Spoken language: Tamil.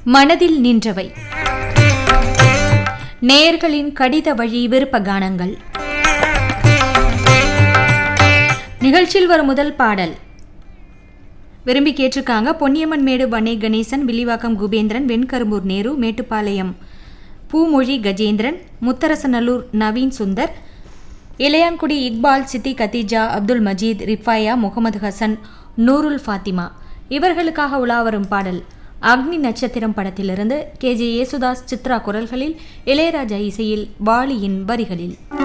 மனதில் நின்றவை நேயர்களின் கடித வழி விருப்ப கானங்கள் நிகழ்ச்சியில் வரும் முதல் பாடல் விரும்பி கேட்டிருக்காங்க பொன்னியம்மன் மேடு வனே கணேசன் வில்லிவாக்கம் குபேந்திரன் வெண்கரும்பூர் நேரு மேட்டுப்பாளையம் பூமொழி கஜேந்திரன் முத்தரசநல்லூர் நவீன் சுந்தர் இளையான்குடி இக்பால் சித்தி கத்தீஜா அப்துல் மஜீத் ரிஃபாயா முகமது ஹசன் நூருல் ஃபாத்திமா இவர்களுக்காக உலா வரும் பாடல் அக்னி நட்சத்திரம் படத்திலிருந்து கே ஜே யேசுதாஸ் சித்ரா குரல்களில் இளையராஜா இசையில் வாலியின் வரிகளில்